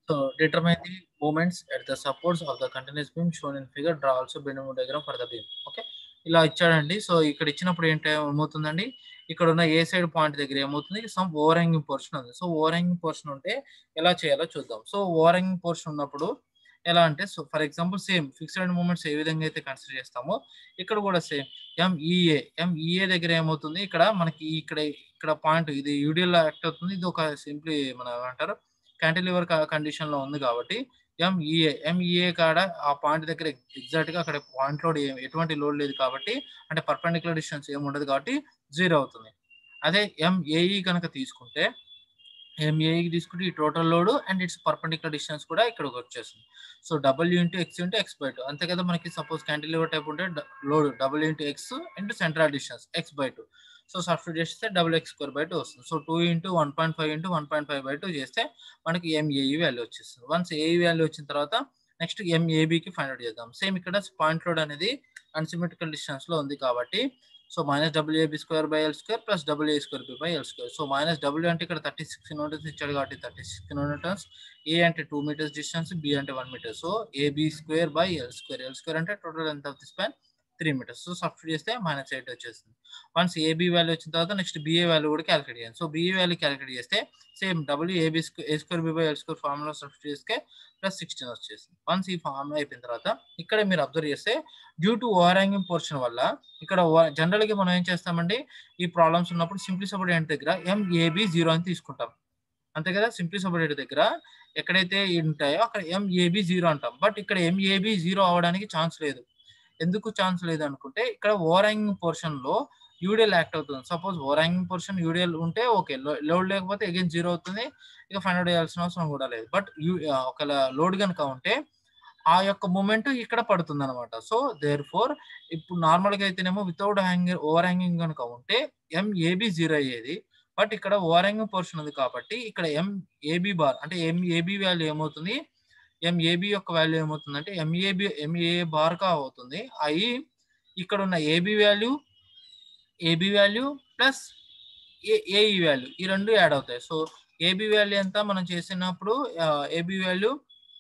So determine the moments at the supports of the continuous beam shown in figure. Draw also bending diagram for the beam. Okay. ఇలా ఇచ్చాడండి so ఇక్కడ ఇచ్చినప్పుడు ఏంటి ఏమవుతుందండి ఇక్కడ ఉన్న ఏ సైడ్ పాయింట్ దగ్గర ఏమవుతుంది సమ్ ఓవర్ హ్యాంగింగ్ పోర్షన్ ఉంది సో ఓవర్ హ్యాంగింగ్ పోర్షన్ ఉంటే ఎలా చేయాలో చూద్దాం సో ఓవర్ హ్యాంగింగ్ పోర్షన్ ఉన్నప్పుడు ఎలా అంటే so for example same fixed moments ఏ విధంగా అయితే కన్సిడర్ చేస్తామో ఇక్కడ కూడా సేమ్ ఎంఈఏ ఎంఈఏ దగ్గర ఏమవుతుంది ఇక్కడ మనకి ఇక్కడ ఇక్కడ పాయింట్ ఇది యూడిఎల్ యాక్ట్ అవుతుంది ఇది ఒక సింప్లీ మన ఏమంటారు క్యాంటిలివర్ కండిషన్ లో ఉంది కాబట్టి ఎంఈఏ ఎంఈఏ కాడ ఆ పాయింట్ దగ్గర ఎగ్జాక్ట్ గా అక్కడ పాయింట్ లోడ్ ఎటువంటి లోడ్ లేదు కాబట్టి అంటే పర్పెండిక్యులర్ డిస్టెన్స్ ఏమి ఉండదు కాబట్టి జీరో అవుతుంది అదే ఎంఏఈ కనుక తీసుకుంటే ఎంఏఈకి తీసుకుంటే ఈ total load and its perpendicular distance కూడా ఇక్కడ వచ్చేస్తుంది so W into X into X by two అంతే కదా మనకి సపోజ్ క్యాంటిలివర్ టైప్ ఉంటే load W into X into central distance X by two so substitute చేస్తే W X square by two వస్తుంది so two into one point five into one point five by two చేస్తే మనకి MAE value వచ్చేస్తుంది once AE value వచ్చిన తర్వాత next ఎంఏబికి find out చేద్దాం same ఇక్కడ point load అనేది అన్సిమెట్రికల్ డిస్టెన్స్ లో ఉంది కాబట్టి so minus WAB square by L square plus WA square B by L square so minus W అంటే ఇక్కడ థర్టీ సిక్స్ కిలోమీటర్స్ ఇచ్చాడు కాబట్టి థర్టీ సిక్స్ కిలోమీటర్స్ ఏ అంటే టూ మీటర్స్ డిస్టెన్స్ బి అంటే one metre so AB square by L square L square అంటే total ఎంత of the span three metres so substitute చేస్తే minus eight వచ్చేస్తుంది once AB value వచ్చిన తర్వాత next BA value కూడా calculate చేయాలి so BA value calculate చేస్తే same W AB square A square B by L square formula substitute చేస్తే plus sixteen వచ్చేసింది once ఈ ఫార్ములా అయిపోయిన తర్వాత ఇక్కడ మీరు అబ్జర్వ్ చేస్తే due to over overhanging portion వల్ల ఇక్కడ జనరల్ గా మనం ఏం చేస్తామండి ఈ ప్రాబ్లమ్స్ ఉన్నప్పుడు సింప్లీ సబర్డేట్ దగ్గర ఎంఏబి జీరో అని తీసుకుంటాం అంతే కదా సింప్లీ సబర్డేట్ దగ్గర ఎక్కడైతే ఉంటాయో అక్కడ ఎంఏబి జీరో అంటాం బట్ ఇక్కడ ఎంఏబి జీరో అవడానికి ఛాన్స్ లేదు ఎందుకు ఛాన్స్ లేదు అనుకుంటే ఇక్కడ ఓవర్ హ్యాంగింగ్ పోర్షన్ లో యూడిఎల్ యాక్ట్ అవుతుంది suppose overhanging portion UDL ఉంటే ఓకే లోడ్ లేకపోతే అగైన్ జీరో అవుతుంది ఇక ఫైండ్ అవుట్ చేయాల్సిన అవసరం కూడా లేదు బట్ ఒకవేళ లోడ్ కనుక ఉంటే ఆ యొక్క మూమెంట్ ఇక్కడ పడుతుంది అనమాట సో దేర్ ఫోర్ ఇప్పుడు నార్మల్గా అయితేనేమో వితౌట్ హ్యాంగింగ్ ఓవర్ హ్యాంగింగ్ కనుక ఉంటే ఎంఏబి జీరో అయ్యేది బట్ ఇక్కడ ఓవర్ హ్యాంగింగ్ పోర్షన్ ఉంది కాబట్టి ఇక్కడ ఎంఏబి బార్ అంటే ఎంఏబి వాల్యూ ఏమవుతుంది ఎంఏబి యొక్క వాల్యూ ఏమవుతుందంటే ఎంఏబి ఎంఏ బార్గా అవుతుంది అవి ఇక్కడ ఉన్న AB value AB value plus AE value ఈ రెండు యాడ్ అవుతాయి సో ఏబి వాల్యూ ఎంత మనం చేసినప్పుడు ఏబి వాల్యూ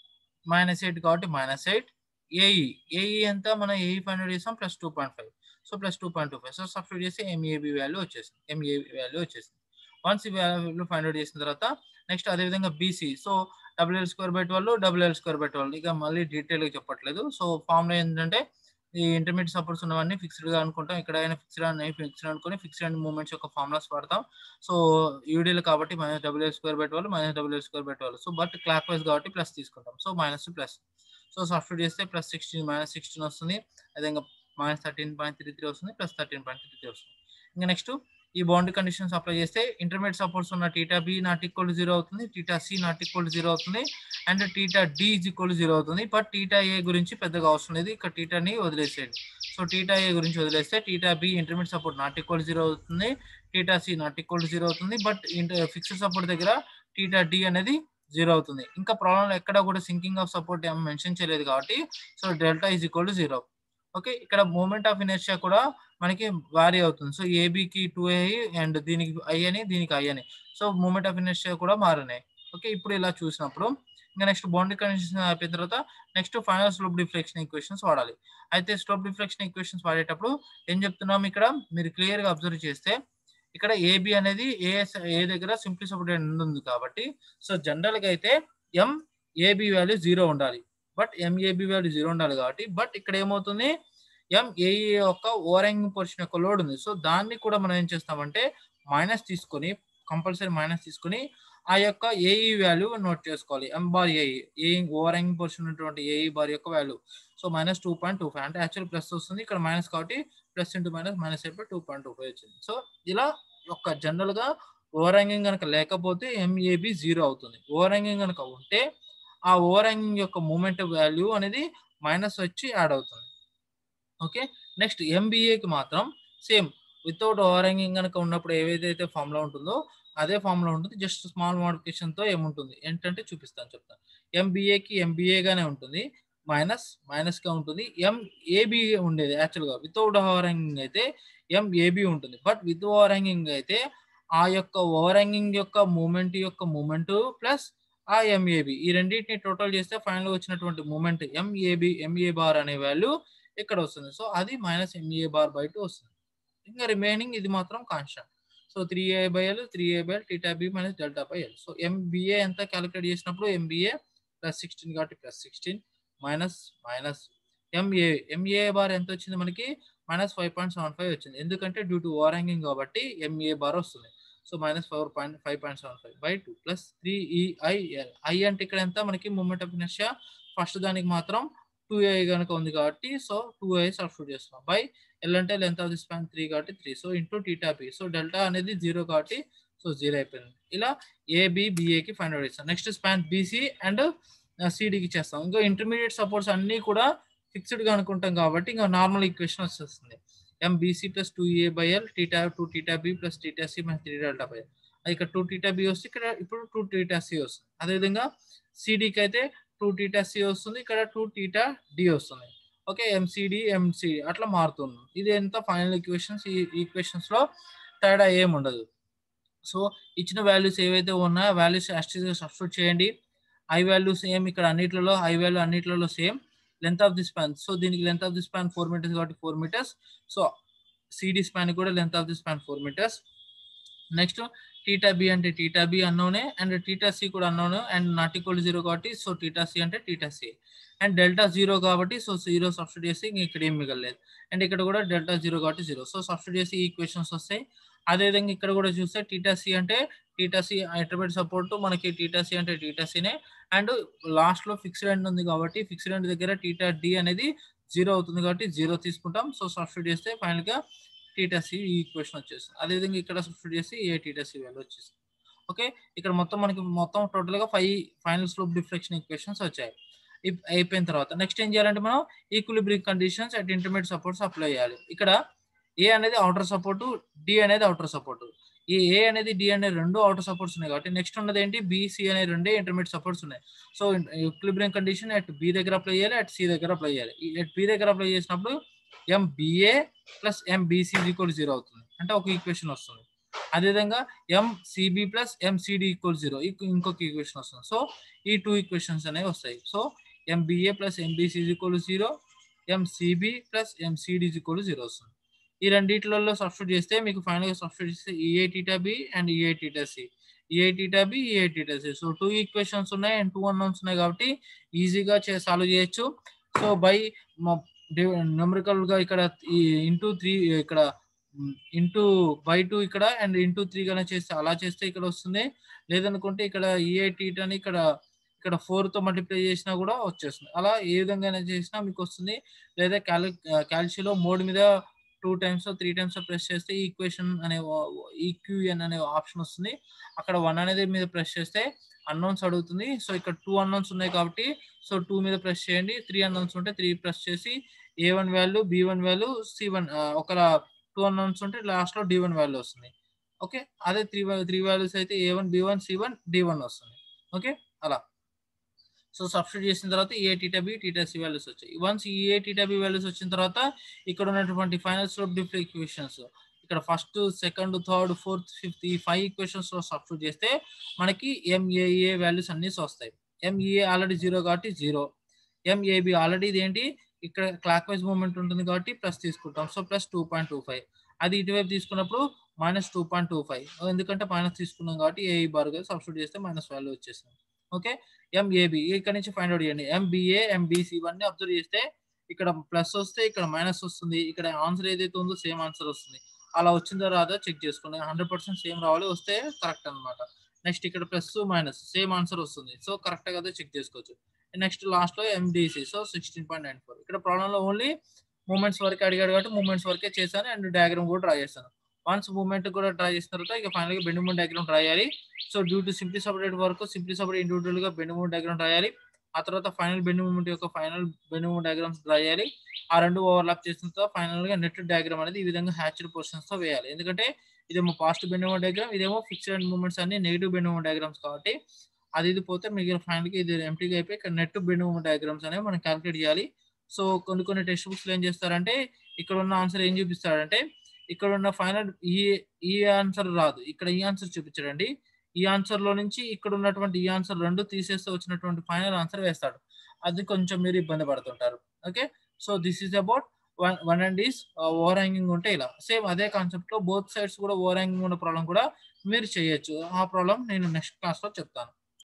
మైనస్ ఎయిట్ కాబట్టి మైనస్ ఎయిట్ ఏఈ ఏఈ ఎంత మనం ఏఈ ఫైండ్ అవుట్ చేసాం plus two point five so plus two point two five so substitute చేసి ఎంఏబి వాల్యూ వచ్చేసింది ఎంఏబి వాల్యూ వచ్చేసింది వన్స్ ఈ వాల్యూ ఫైండ్ అవుట్ చేసిన తర్వాత నెక్స్ట్ అదేవిధంగా BC so W L square by twelve W L square by twelve ఇక మళ్ళీ డీటెయిల్గా చెప్పట్లేదు సో ఫార్ములా ఏంటంటే ఈ ఇంటర్మీడియట్ సపోర్ట్స్ ఉన్నవన్నీ ఫిక్స్డ్ గా అనుకుంటాం ఇక్కడ అయినా ఫిక్స్డ్ అని ఫిక్స్డ్ అనుకుని ఫిక్స్డ్ అండ్ మూమెంట్స్ యొక్క ఫార్ములాస్ వాడతాం సో యూడీఎల్ కాబట్టి minus W L square by twelve minus W L square by twelve so but clockwise కాబట్టి ప్లస్ తీసుకుంటాం so minus plus so substitute చేస్తే ప్లస్ సిక్స్టీన్ మైనస్ సిక్స్టీన్ వస్తుంది అదేవిధంగా minus thirteen point three three వస్తుంది plus thirteen point three three వస్తుంది ఇంకా next ఈ boundary conditions apply చేస్తే ఇంటర్మీడియట్ సపోర్ట్స్ ఉన్న theta B not equal zero అవుతుంది theta C not equal zero అవుతుంది and theta D is equal zero అవుతుంది but theta A గురించి పెద్దగా అవసరం లేదు ఇక్కడ టీటాని వదిలేసేయండి సో టీటా ఏ గురించి వదిలేస్తే theta B intermediate support not equal zero అవుతుంది theta C not equal zero అవుతుంది బట్ ఫిక్స్డ్ సపోర్ట్ దగ్గర టీటా డి అనేది జీరో అవుతుంది ఇంకా ప్రాబ్లం ఎక్కడ కూడా సింకింగ్ ఆఫ్ సపోర్ట్ ఏం మెన్షన్ చేయలేదు కాబట్టి so delta is equal to zero okay ఇక్కడ మూమెంట్ ఆఫ్ ఇనర్షియా కూడా మనకి వారీ అవుతుంది సో ఏబికి టూ ఐ అండ్ దీనికి ఐ అని దీనికి ఐ అని సో మూమెంట్ ఆఫ్ ఇనర్షియా కూడా మారినాయి ఓకే ఇప్పుడు ఇలా చూసినప్పుడు ఇంకా నెక్స్ట్ బౌండరీ కండిషన్ అయిపోయిన తర్వాత next final slope deflection equations వాడాలి అయితే స్లోప్ డిఫ్లెక్షన్ ఈక్వేషన్స్ వాడేటప్పుడు ఏం చెప్తున్నాం ఇక్కడ మీరు క్లియర్ గా అబ్జర్వ్ చేస్తే ఇక్కడ ఏబి అనేది ఏఎస్ ఏ దగ్గర సింప్లీ సపోర్టెడ్ ఉంది కాబట్టి సో జనరల్ గా అయితే ఎం ఏబి వాల్యూ జీరో ఉండాలి బట్ ఎంఏబి వాల్యూ జీరో ఉండాలి కాబట్టి బట్ ఇక్కడ ఏమవుతుంది ఎంఏఈ యొక్క ఓవరింగ్ పోర్షన్ యొక్క లోడ్ ఉంది సో దాన్ని కూడా మనం ఏం చేస్తామంటే మైనస్ తీసుకొని కంపల్సరీ మైనస్ తీసుకొని ఆ యొక్క ఏఈ వాల్యూ నోట్ చేసుకోవాలి M bar AE A overhanging portion ఉన్నటువంటి ఏఈ బార్ యొక్క value so minus two point two five అంటే యాక్చువల్ ప్లస్ వస్తుంది ఇక్కడ మైనస్ కాబట్టి ప్లస్ ఇంటూ మైనస్ మైనస్ అయిపోయి టూ పాయింట్ టూ ఫైవ్ వచ్చింది సో ఇలా ఒక జనరల్ గా ఓవర్ హ్యాంగింగ్ కనుక లేకపోతే ఎంఏబి జీరో అవుతుంది ఓవర్ హ్యాంగింగ్ కనుక ఉంటే ఆ ఓవర్ హ్యాంగింగ్ యొక్క మూమెంట్ వాల్యూ అనేది మైనస్ వచ్చి యాడ్ అవుతుంది ఓకే నెక్స్ట్ ఎంబీఏకి మాత్రం సేమ్ వితౌట్ ఓవర్ హ్యాంగింగ్ కనుక ఉన్నప్పుడు ఏదైతే ఫామ్లో ఉంటుందో అదే ఫామ్లో ఉంటుంది జస్ట్ స్మాల్ మోడిఫికేషన్తో ఏముంటుంది ఏంటంటే చూపిస్తాను చెప్తాను ఎంబీఏకి ఎంబీఏగానే ఉంటుంది మైనస్ మైనస్గా ఉంటుంది ఎంఏబి ఉండేది యాక్చువల్గా వితౌట్ ఓవర్ హ్యాంగింగ్ అయితే ఎంఏబి ఉంటుంది బట్ విత్ ఓవర్ హ్యాంగింగ్ అయితే ఆ యొక్క ఓవర్ హ్యాంగింగ్ యొక్క మూమెంట్ యొక్క మూమెంట్ ప్లస్ ఆ ఎంఏబి ఈ రెండింటిని టోటల్ చేస్తే ఫైనల్ వచ్చినటువంటి మూమెంట్ ఎంఏబి ఎంఏ బార్ అనే వాల్యూ ఇక్కడ వస్తుంది సో అది minus MA bar by two వస్తుంది ఇంకా రిమైనింగ్ ఇది మాత్రం constant so three A by L three A by L theta B minus delta by L so MBA ఎంత క్యాలిక్యులేట్ చేసినప్పుడు ఎంబీఏ ప్లస్ సిక్స్టీన్ కాబట్టి plus sixteen minus minus MA MA bar ఎంత వచ్చింది మనకి minus five point seven five వచ్చింది ఎందుకంటే due to over hanging కాబట్టి MA bar వస్తుంది so minus four point five point seven five by two plus three EIL I అంటే ఇక్కడ ఎంత మనకి మూమెంట్ ఆఫ్ ఇనర్షియా ఫస్ట్ దానికి మాత్రం టూ ఏ కనుక ఉంది కాబట్టి సో టూ ఏ సబ్స్టిట్యూట్ చేస్తున్నాం బై ఎల్ అంటే length of the span three కాబట్టి three so into theta B so delta అనేది జీరో కాబట్టి సో జీరో అయిపోయింది ఇలా ఏబి బిఏకి ఫైండ్ అవుట్ చేస్తాం నెక్స్ట్ స్పాన్ బీసీ అండ్ సిడికి చేస్తాం ఇంకా ఇంటర్మీడియట్ సపోర్ట్స్ అన్ని కూడా ఫిక్స్డ్గా అనుకుంటాం కాబట్టి ఇంకా నార్మల్ ఈక్వేషన్ వచ్చేస్తుంది MBC plus two A by L theta two theta B plus theta C minus three delta by L ఇక్కడ టూ టీటా బి వస్తుంది ఇక్కడ ఇప్పుడు టూ టీటా సి వస్తుంది అదేవిధంగా సిడికి అయితే టూ టీటా సి వస్తుంది ఇక్కడ టూ టీటా డి వస్తుంది ఓకే ఎంసిడి ఎంసి అట్లా మారుతుంది ఇది ఎంత ఫైనల్ ఈక్వేషన్స్ ఈ ఈక్వేషన్స్ లో తేడా ఏం ఉండదు సో ఇచ్చిన వాల్యూస్ ఏవైతే ఉన్నాయో వాల్యూస్ సబ్స్టిట్యూట్ చేయండి ఐ వాల్యూ సేమ్ ఇక్కడ అన్నిట్లలో ఐ వాల్యూ అన్నిట్లలో same length of the span so దీనికి length of the span four meters కాబట్టి four meters so CD span కూడా length of the span four meters next theta B అంటే theta B అన్నోనే and theta C కూడా unknown and not equal zero కాబట్టి so theta C అంటే theta C and delta zero కాబట్టి so zero substitute చేసి ఇంక ఇక్కడ ఏం మిగలలేదు అండ్ ఇక్కడ కూడా డెల్టా జీరో కాబట్టి జీరో సో సబ్స్టిట్యూట్ చేసి ఈక్వేషన్స్ వస్తాయి అదేవిధంగా ఇక్కడ కూడా చూస్తే టీటా సి అంటే టీటా సి ఇంటర్మీడియట్ సపోర్ట్ మనకి టీటా సి అంటే టీటా సినే అండ్ లాస్ట్ లో ఫిక్స్డ్ ఎండ్ ఉంది కాబట్టి ఫిక్స్డ్ ఎండ్ దగ్గర టీటా డి అనేది జీరో అవుతుంది కాబట్టి జీరో తీసుకుంటాం సో సబ్స్టిట్యూట్ చేస్తే ఫైనల్ గా టీటా సి ఈ ఈక్వేషన్ వచ్చేస్తుంది అదేవిధంగా ఇక్కడ సబ్స్టిట్యూట్ చేసి ఏ టీటా సి వాల్యూ వచ్చేస్తుంది ఓకే ఇక్కడ మొత్తం మనకి మొత్తం టోటల్ గా five final slope deflection equations వచ్చాయి అయిపోయిన తర్వాత నెక్స్ట్ ఏం చేయాలంటే మనం equilibrium conditions at intermediate supports apply చేయాలి ఇక్కడ ఏ అనేది అవుటర్ సపోర్ట్ డి అనేది అవుటర్ సపోర్ట్ ఈ ఏ అనేది డి అనేది రెండు అవుటర్ సపోర్ట్స్ ఉన్నాయి కాబట్టి నెక్స్ట్ ఉన్నది ఏంటి బిసి అనే రెండే ఇంటర్మీడియట్ సపోర్ట్స్ ఉన్నాయి so equilibrium condition at B దగ్గర అప్లై చేయాలి అట్ సి దగ్గర అప్లై చేయాలి అట్ బి దగ్గర అప్లై చేసినప్పుడు MBA plus MBC equal zero అవుతుంది అంటే ఒక ఈక్వేషన్ వస్తుంది అదేవిధంగా MCB plus MCD equal zero ఇంకొక ఈక్వేషన్ వస్తుంది సో ఈ టూ ఈక్వేషన్స్ అనేవి వస్తాయి so MBA plus MBC equal zero MCB plus MCD equal zero వస్తుంది ఈ రెండిట్లలో సబ్స్టిట్యూట్ చేస్తే మీకు ఫైనల్ గా సబ్స్టిట్యూట్ చేస్తే EA theta B and EA theta C EA theta B EA theta C so two equations ఉన్నాయి and two unknowns ఉన్నాయి కాబట్టి ఈజీగా సాల్వ్ చేయొచ్చు సో బై న్యూమరికల్ గా ఇక్కడ ఇంటూ త్రీ ఇక్కడ ఇంటూ బై టూ ఇక్కడ అండ్ ఇంటూ త్రీ గానే చేస్తే అలా చేస్తే ఇక్కడ వస్తుంది లేదనుకుంటే ఇక్కడ ఈఏ టీటాని ఇక్కడ ఇక్కడ ఫోర్ తో మల్టిప్లై చేసినా కూడా వచ్చేస్తుంది అలా ఏ విధంగా చేసినా మీకు వస్తుంది లేదా క్యాలి క్యాల్షియోలో మోడ్ మీద two times three times press చేస్తే ఈక్వేషన్ అనే ఈక్యూఎన్ అనే ఆప్షన్ వస్తుంది అక్కడ వన్ అనేది మీద ప్రెస్ చేస్తే అన్నౌన్స్ అడుగుతుంది సో ఇక్కడ టూ అన్నౌన్స్ ఉన్నాయి కాబట్టి సో టూ మీద ప్రెస్ చేయండి త్రీ అన్నౌన్స్ ఉంటే త్రీ ప్రెస్ చేసి A one value B one value C one ఒక టూ అన్నౌన్స్ ఉంటే లాస్ట్ లో డి వన్ వాల్యూ వస్తుంది ఓకే అదే త్రీ త్రీ వాల్యూస్ అయితే A one B one C one D one వస్తుంది ఓకే అలా సో సబ్స్టిట్యూట్ చేసిన తర్వాత A theta B theta C values వచ్చాయి వన్స్ ఈ ఏ టీటా బి వాల్యూస్ వచ్చిన తర్వాత ఇక్కడ ఉన్నటువంటి ఫైనల్ స్లోప్ డిఫరెంట్ ఈక్వేషన్స్ ఇక్కడ first second third fourth fifth ఈ ఫైవ్ ఈక్వేషన్స్ లో సబ్స్టిట్యూట్ చేస్తే మనకి ఎంఏఏ వాల్యూస్ అన్ని వస్తాయి ఎంఈఏ ఆల్రెడీ జీరో కాబట్టి జీరో ఎంఏబి ఆల్రెడీ ఇదేంటి ఇక్కడ క్లాక్ వైజ్ మూమెంట్ ఉంటుంది కాబట్టి ప్లస్ తీసుకుంటాం so plus two point two five అది ఇటువైపు తీసుకున్నప్పుడు minus two point two five ఎందుకంటే మైనస్ తీసుకున్నాం కాబట్టి ఏ బార్ సబ్స్టిట్యూట్ చేస్తే మైనస్ వాల్యూ వచ్చేస్తుంది ఓకే ఎంఏబి ఇక్కడ నుంచి ఫైండ్ అవుట్ చేయండి ఎంబీఏ ఎంబీసీ ఇవన్నీ అబ్జర్వ్ చేస్తే ఇక్కడ ప్లస్ వస్తే ఇక్కడ మైనస్ వస్తుంది ఇక్కడ ఆన్సర్ ఏదైతే ఉందో సేమ్ ఆన్సర్ వస్తుంది అలా వచ్చిందో రాదో చెక్ చేసుకోండి హండ్రెడ్ పర్సెంట్ సేమ్ రావాలి వస్తే కరెక్ట్ అనమాట నెక్స్ట్ ఇక్కడ ప్లస్ మైనస్ సేమ్ ఆన్సర్ వస్తుంది సో కరెక్ట్ కదా చెక్ చేసుకోవచ్చు నెక్స్ట్ లాస్ట్ లో MDC so sixteen point nine four ఇక్కడ ప్రాబ్లమ్ లో ఓన్లీ మూమెంట్స్ వరకు అడిగాడు కాబట్టి మూమెంట్స్ వరకే చేశాను అండ్ డయాగ్రామ్ కూడా డ్రా చేస్తాను వన్స్ మూమెంట్ కూడా డ్రా చేసిన తర్వాత ఇక ఫైనల్ గా బెండ్ మూమెంట్ డయాగ్రామ్ డ్రా చేయాలి so due to simply separate వరకు సింప్లీ సపరేట్ ఇండివిజువల్ గా బెండ్ మూమెంట్ డయాగ్రామ్ రాయాలి ఆ తర్వాత ఫైనల్ బెండ్ మూమెంట్ యొక్క final bend moment diagrams draw చేయాలి ఆ రెండు ఓవర్లాప్ చేసిన తర్వాత ఫైనల్ గా నెట్ డయాగ్రామ్ అనేది ఈ విధంగా హ్యాచ్డ్ పోర్షన్స్ తో వేయాలి ఎందుకంటే ఇదేమో పాజిటివ్ బెండ్ మూమెంట్ డయాగ్రామ్ ఇదేమో ఫిక్స్డ్ మూమెంట్స్ అన్ని నెగిటివ్ బెండ్ మూమెంట్ డయాగ్రామ్స్ కాబట్టి అది ఇది పోతే మిగిలిన ఫైనల్ కి ఇది ఎంటీగా అయిపోయి ఇక్కడ నెట్ బెండ్ మూమెంట్ డయాగ్రామ్స్ అనేవి మనం క్యాలిక్యులేట్ చేయాలి సో కొన్ని కొన్ని టెక్స్ట్ బుక్స్ ఏం చేస్తారంటే ఇక్కడ ఉన్న ఆన్సర్ ఏం చూపిస్తాడంటే ఇక్కడ ఉన్న ఫైనల్ ఈ ఈ ఆన్సర్ రాదు ఇక్కడ ఈ ఆన్సర్ చూపించాడండి ఈ ఆన్సర్ లో నుంచి ఇక్కడ ఉన్నటువంటి ఈ ఆన్సర్ రెండు తీసేస్తే వచ్చినటువంటి ఫైనల్ ఆన్సర్ వేస్తాడు అది కొంచెం మీరు ఇబ్బంది పడుతుంటారు okay so this is about one one and is over hanging ఉంటే ఇలా సేమ్ అదే కాన్సెప్ట్ లో బోత్ సైడ్స్ కూడా ఓవర్ హ్యాంగింగ్ ఉన్న ప్రాబ్లం కూడా మీరు చేయొచ్చు ఆ ప్రాబ్లం నేను నెక్స్ట్ క్లాస్ లో చెప్తాను